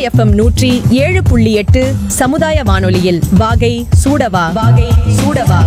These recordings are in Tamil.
எஃப்எம் நூற்றி ஏழு புள்ளி எட்டு சமுதாய வானொலியில் வாகை சூடவா வாகை சூடவா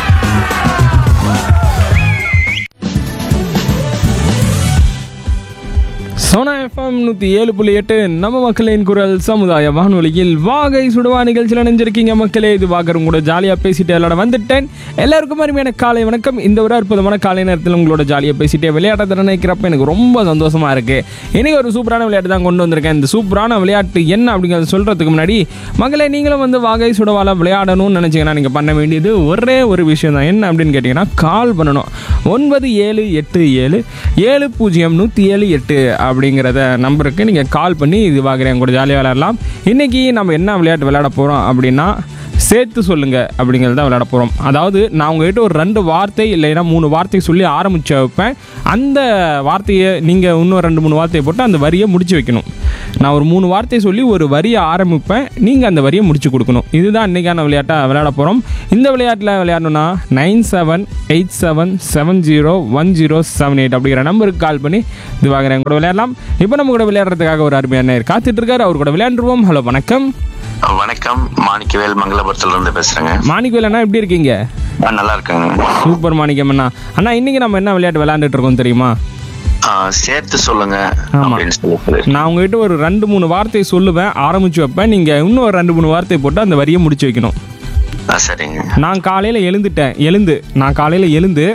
சோனா எஃப்எம் நூற்றி ஏழு புள்ளி எட்டு நம்ம மக்களின் குரல் சமுதாய வானொலியில் வாகை சுடுவா நிகழ்ச்சியில் நினைஞ்சிருக்கீங்க மக்களே இது வாகரும் கூட ஜாலியாக பேசிட்டு எல்லாரும் வந்துட்டேன் எல்லாருக்கும் அருமையான காலை வணக்கம் இந்த ஒரு அற்புதமான காலை நேரத்தில் உங்களோட ஜாலியாக பேசிட்டே விளையாட்டை நினைக்கிறப்ப எனக்கு ரொம்ப சந்தோஷமா இருக்கு இன்னைக்கு ஒரு சூப்பரான விளையாட்டு தான் கொண்டு வந்திருக்கேன் இந்த சூப்பரான விளையாட்டு என்ன அப்படிங்கிறத சொல்றதுக்கு முன்னாடி மகளே நீங்களும் வந்து வாகை சுடவால விளையாடணும்னு நினைச்சீங்கன்னா நீங்கள் பண்ண வேண்டியது ஒரே ஒரு விஷயம் தான் என்ன அப்படின்னு கேட்டிங்கன்னா கால் பண்ணணும் ஒன்பது ஏழு எட்டு ஏழு ஏழு பூஜ்ஜியம் நூற்றி ஏழு எட்டு அப்படிங்கிறத நம்பருக்கு நீங்கள் கால் பண்ணி இது வாங்குறேன் கூட ஜாலியாக விளையாடலாம் இன்றைக்கி நம்ம என்ன விளையாட்டு விளையாட போகிறோம் அப்படின்னா சேர்த்து சொல்லுங்க அப்படிங்கிறது தான் விளையாட போகிறோம் அதாவது நான் உங்ககிட்ட ஒரு ரெண்டு வார்த்தை இல்லைன்னா மூணு வார்த்தை சொல்லி ஆரம்பிச்சு வைப்பேன் அந்த வார்த்தையை நீங்கள் இன்னும் ரெண்டு மூணு வார்த்தையை போட்டு அந்த வரியை முடிச்சு வைக்கணும் நான் ஒரு மூணு வார்த்தை சொல்லி ஒரு வரியை ஆரம்பிப்பேன் நீங்கள் அந்த வரியை முடிச்சு கொடுக்கணும் இதுதான் இன்றைக்கான விளையாட்டாக விளையாட போகிறோம் இந்த விளையாட்டில் விளையாடணும்னா nine seven eight seven seven zero one zero seven eight அப்படிங்கிற நம்பருக்கு கால் பண்ணி இது வாங்குறேன் கூட விளையாடலாம் இப்போ நம்ம கூட விளையாடுறதுக்காக ஒரு அருமையான நேயர் காத்துட்டு இருக்காரு அவர் கூட விளையாண்டுருவோம் ஹலோ வணக்கம் வணக்கம் மாணிக்கவேல் மங்களபுரத்துல இருந்து பேசுறேங்க மாணிக்கவேல் அண்ணா எப்படி இருக்கீங்க ஆ, நல்லா இருக்கேங்க சூப்பர் மாணிக்கம் அண்ணா அண்ணா இன்னைக்கு நம்ம என்ன விளையாட்டு விளையாண்டுட்டு இருக்கோம் தெரியுமா ஆ, சேர்த்து சொல்லுங்க ஆமா. அப்படின்னு சொல்லி நான் உங்ககிட்ட ஒரு ரெண்டு மூணு வார்த்தை சொல்லுவேன் ஆரம்பிச்சு வைப்பேன் நீங்கள் இன்னும் ஒரு ரெண்டு மூணு வார்த்தை போட்டு அந்த வரியை முடிச்சு வைக்கணும் ஆ, சரிங்க நான் காலையில் எழுந்துட்டேன் எழுந்து நான் காலையில் எழுந்து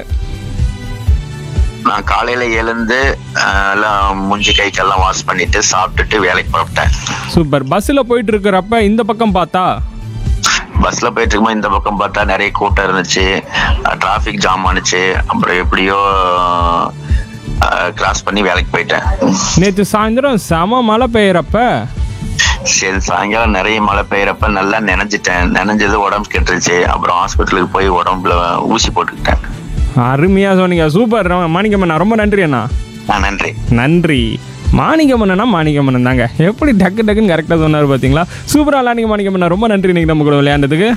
நான் காலையில எழுந்து ஆ, எல்லாம் மூஞ்சி கை கெல்லாம் வாஷ் பண்ணிட்டு சாப்பிட்டுட்டு வேலைக்கு புறப்பட்டேன் சூப்பர் பஸ்ஸில் போயிட்டு இருக்கிறப்ப இந்த பக்கம் பார்த்தா பஸ்ல போயிட்டு இருக்கும்போது இந்த பக்கம் பார்த்தா நிறைய கூட்டம் இருந்துச்சு டிராஃபிக் ஜாம் ஆனுச்சு அப்புறம் எப்படியோ கிராஸ் பண்ணி வேலைக்கு போயிட்டேன் நேற்று சாயந்தரம் செம மழை பெய்யறப்ப சரி சாயங்காலம் நிறைய மழை பெய்யறப்ப நல்லா நினைஞ்சிட்டேன் நினைஞ்சது உடம்பு கெட்டுருச்சு அப்புறம் ஹாஸ்பிட்டலுக்கு போய் உடம்புல ஊசி போட்டுக்கிட்டேன் அருமையாக சொன்னீங்க சூப்பர் மாணிக்கம் அண்ணா ரொம்ப நன்றி அண்ணா ஆ, நன்றி நன்றி மாணிக்கமண்ணனா மாணிக்கமண்ணன் தாங்க எப்படி டக்கு டக்குன்னு கரெக்டாக சொன்னார் பார்த்தீங்களா சூப்பராக விளாண்டிங்க மாணிக்கமண்ணா ரொம்ப நன்றி இன்னைக்கு நம்ம கூட விளையாண்டதுக்கு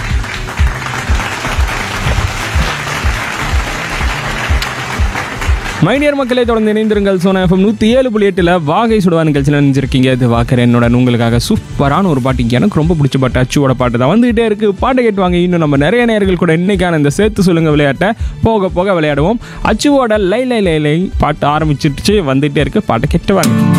மைடியர் மக்களை தொடர்ந்து இணைந்திருங்கள் சோனா எஃப்எம் நூற்றி ஏழு புள்ளி எட்டில் வாகை சுடுவா நிகழ்ச்சியில் நினைஞ்சிருக்கீங்க இது வாக்கர் என்னுடன் உங்களுக்காக சூப்பரான ஒரு பாட்டு எனக்கு ரொம்ப பிடிச்ச பாட்டு அச்சுவோட பாட்டு தான் வந்துகிட்டே இருக்கு பாட்டை கேட்டுவாங்க இன்னும் நம்ம நிறைய நேர்கள் கூட இன்னைக்கான இந்த சேர்த்து சொல்லுங்க விளையாட்டை போக போக விளையாடுவோம் அச்சுவோட லை லை லை லை பாட்டு ஆரம்பிச்சிருச்சு வந்துகிட்டே இருக்கு பாட்டை கேட்டு வாங்க